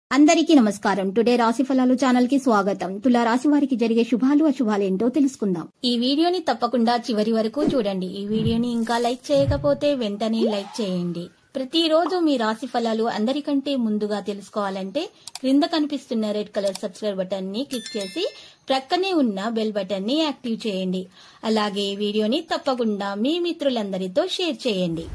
అందరికీ నమస్కారం టుడే రాశి ఫలాలు ఛానల్ కి స్వాగతం తులా రాశి వారికి జరిగే శుభాలు అశుభాలు ఏంటో తెలుసుకుందాం ఈ వీడియోని తప్పకుండా చివరి వరకు చూడండి ఈ వీడియోని ఇంకా లైక్ చేయకపోతే వెంటనే లైక్ చేయండి ప్రతిరోజు మీ రాశి ఫలాలు అందరికంటే ముందుగా తెలుసుకోవాలంటే క్రింద కనిపిస్తున్న రెడ్ కలర్ సబ్స్క్రైబ్ బటన్ ని క్లిక్ చేసి ప్రక్కనే ఉన్న బెల్ బటన్ ని యాక్టివ్ చేయండి అలాగే ఈ వీడియోని తప్పకుండా మీ మిత్రులందరితో షేర్ చేయండి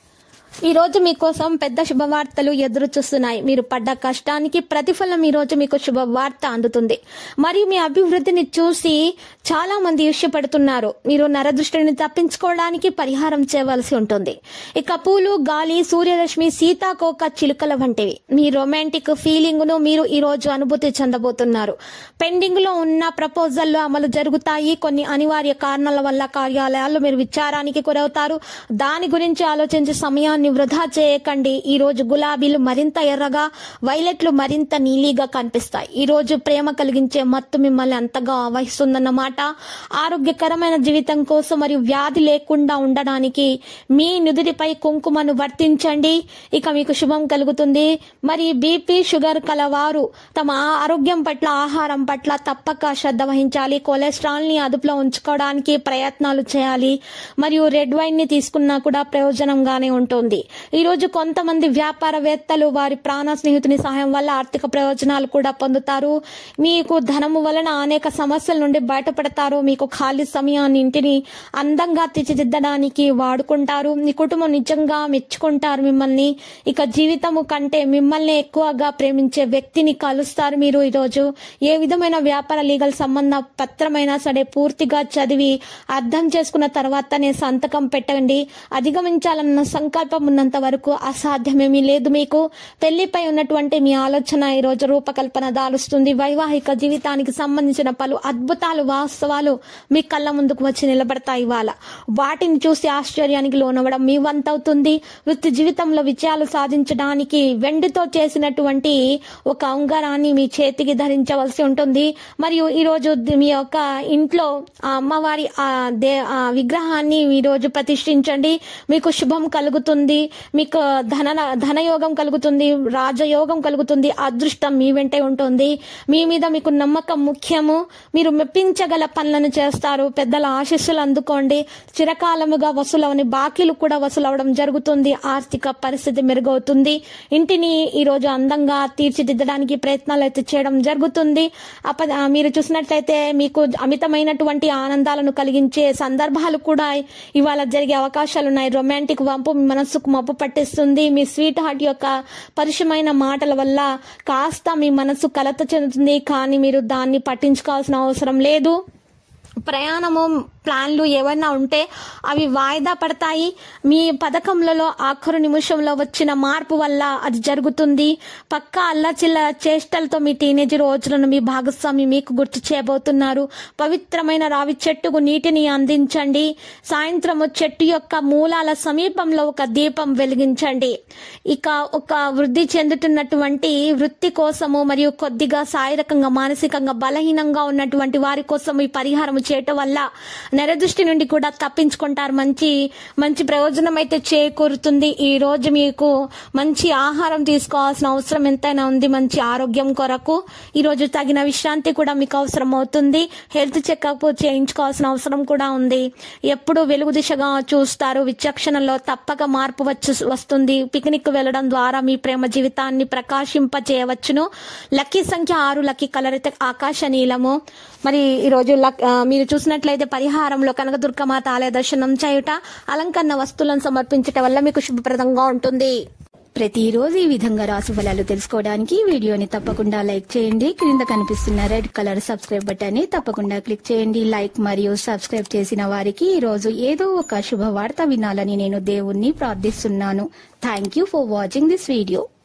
ఈ రోజు మీకోసం పెద్ద శుభవార్తలు ఎదురు చూస్తున్నాయి మీరు పడ్డ కష్టానికి ప్రతిఫలం ఈ రోజు మీకు శుభవార్త అందుతుంది మరియు మీ అభివృద్ధిని చూసి చాలా మంది ఇష్టపడుతున్నారు మీరు నరదృష్టిని తప్పించుకోవడానికి పరిహారం చేయవలసి ఉంటుంది ఇక పూలు గాలి సూర్యరశ్మి సీతాకోక చిలుకల వంటివి మీ రొమాంటిక్ ఫీలింగ్ ను మీరు ఈ రోజు అనుభూతి చెందబోతున్నారు పెండింగ్ లో ఉన్న ప్రపోజల్లు అమలు జరుగుతాయి కొన్ని అనివార్య కారణాల వల్ల కార్యాలయాల్లో మీరు విచారానికి గురవుతారు దాని గురించి ఆలోచించే సమయాన్ని వృధా చేయకండి ఈ రోజు గులాబీలు మరింత ఎర్రగా వైలెట్లు మరింత నీలిగా కనిపిస్తాయి ఈ రోజు ప్రేమ కలిగించే మత్తు మిమ్మల్ని అంతగా ఆవహిస్తుందన్నమాట ఆరోగ్యకరమైన జీవితం కోసం మరియు వ్యాధి లేకుండా ఉండడానికి మీ నుదుటిపై కుంకుమను వర్తించండి ఇక మీకు శుభం కలుగుతుంది మరి బీపీ షుగర్ కలవారు తమ ఆరోగ్యం పట్ల ఆహారం పట్ల తప్పక శ్రద్ధ వహించాలి కొలెస్ట్రాల్ ని అదుపులో ఉంచుకోవడానికి ప్రయత్నాలు చేయాలి మరియు రెడ్ వైన్ ని తీసుకున్నా కూడా ప్రయోజనంగానే ఉంటుంది ఈ రోజు కొంతమంది వ్యాపారవేత్తలు వారి ప్రాణ స్నేహితుని సహాయం వల్ల ఆర్థిక ప్రయోజనాలు కూడా పొందుతారు మీకు ధనము వలన అనేక సమస్యల నుండి బయటపడతారు మీకు ఖాళీ సమయాన్ని ఇంటిని అందంగా తీర్చిదిద్దడానికి వాడుకుంటారు మీ కుటుంబం నిజంగా మెచ్చుకుంటారు మిమ్మల్ని ఇక జీవితము కంటే మిమ్మల్ని ఎక్కువగా ప్రేమించే వ్యక్తిని కలుస్తారు మీరు ఈరోజు ఏ విధమైన వ్యాపార లీగల్ సంబంధ పత్రమైనా సరే పూర్తిగా చదివి అర్థం చేసుకున్న తర్వాతనే సంతకం పెట్టండి అధిగమించాలన్న సంకల్పం ఉన్నంత వరకు అసాధ్యమేమీ లేదు మీకు పెళ్లిపై ఉన్నటువంటి మీ ఆలోచన ఈ రోజు రూపకల్పన దాలుస్తుంది వైవాహిక జీవితానికి సంబంధించిన పలు అద్భుతాలు వాస్తవాలు మీ కళ్ళ ముందుకు వచ్చి నిలబడతాయి ఇవాళ వాటిని చూసి ఆశ్చర్యానికి లోనవ్వడం మీ వంతవుతుంది వృత్తి జీవితంలో విజయాలు సాధించడానికి వెండితో చేసినటువంటి ఒక ఉంగరాన్ని మీ చేతికి ధరించవలసి ఉంటుంది మరియు ఈ రోజు మీ యొక్క ఇంట్లో ఆ అమ్మవారి ఆ దే ఆ విగ్రహాన్ని ఈ రోజు ప్రతిష్ఠించండి మీకు శుభం కలుగుతుంది మీకు ధన ధనయోగం కలుగుతుంది రాజయోగం కలుగుతుంది అదృష్టం మీ వెంటే ఉంటుంది మీ మీద మీకు నమ్మకం ముఖ్యము మీరు మెప్పించగల పనులను చేస్తారు పెద్దల ఆశీస్సులు అందుకోండి చిరకాలముగా వసూలవని బాకీలు కూడా వసూలవడం జరుగుతుంది ఆర్థిక పరిస్థితి మెరుగవుతుంది ఇంటిని ఈ రోజు అందంగా తీర్చిదిద్దడానికి ప్రయత్నాలు అయితే చేయడం జరుగుతుంది అప మీరు చూసినట్లయితే మీకు అమితమైనటువంటి ఆనందాలను కలిగించే సందర్భాలు కూడా ఇవాళ జరిగే అవకాశాలు ఉన్నాయి రొమాంటిక్ వంపు మీ మనస్సుకు మప్పు పట్టిస్తుంది మీ స్వీట్ హార్ట్ యొక్క పరిశుమైన మాటల వల్ల కాస్త మీ మనస్సు కలత చెందుతుంది కానీ మీరు దాన్ని పట్టించుకోవాల్సిన అవసరం లేదు ప్రయాణము ప్లాన్లు ఏవైనా ఉంటే అవి వాయిదా పడతాయి మీ పథకంలలో ఆఖరు నిమిషంలో వచ్చిన మార్పు వల్ల అది జరుగుతుంది పక్క అల్లచిల్ల చేష్టలతో మీ టీనేజ్ రోజులను మీ భాగస్వామి మీకు గుర్తు చేయబోతున్నారు పవిత్రమైన రావి చెట్టుకు నీటిని అందించండి సాయంత్రము చెట్టు యొక్క మూలాల సమీపంలో ఒక దీపం వెలిగించండి ఇక ఒక వృద్ధి చెందుతున్నటువంటి వృత్తి కోసము మరియు కొద్దిగా శారీరకంగా మానసికంగా బలహీనంగా ఉన్నటువంటి వారి కోసం ఈ పరిహారం చేయటం వల్ల నెరదృష్టి నుండి కూడా తప్పించుకుంటారు మంచి మంచి ప్రయోజనం అయితే చేకూరుతుంది ఈ రోజు మీకు మంచి ఆహారం తీసుకోవాల్సిన అవసరం ఎంతైనా ఉంది మంచి ఆరోగ్యం కొరకు ఈ రోజు తగిన విశ్రాంతి కూడా మీకు అవసరం అవుతుంది హెల్త్ చెకప్ చేయించుకోవాల్సిన అవసరం కూడా ఉంది ఎప్పుడు వెలుగు దిశగా చూస్తారు విచక్షణలో తప్పక మార్పు వచ్చి వస్తుంది పిక్నిక్ వెళ్ళడం ద్వారా మీ ప్రేమ జీవితాన్ని ప్రకాశింప చేయవచ్చును లక్కీ సంఖ్య ఆరు లక్కీ కలర్ అయితే ఆకాశ నీలము మరి ఈరోజు లక్- ఆ, మీరు చూసినట్లయితే పరిహారంలో కనకదుర్గమాత ఆలయ దర్శనం చేయుట అలంకరణ వస్తువులను సమర్పించటం వల్ల మీకు శుభప్రదంగా ఉంటుంది ప్రతిరోజు ఈ విధంగా రాశి ఫలాలు తెలుసుకోవడానికి ఈ వీడియోని తప్పకుండా లైక్ చేయండి క్రింద కనిపిస్తున్న రెడ్ కలర్ సబ్స్క్రైబ్ బటన్ ని తప్పకుండా క్లిక్ చేయండి లైక్ మరియు సబ్స్క్రైబ్ చేసిన వారికి ఈ రోజు ఏదో ఒక శుభవార్త వినాలని నేను దేవుణ్ణి ప్రార్థిస్తున్నాను thank you for watching this video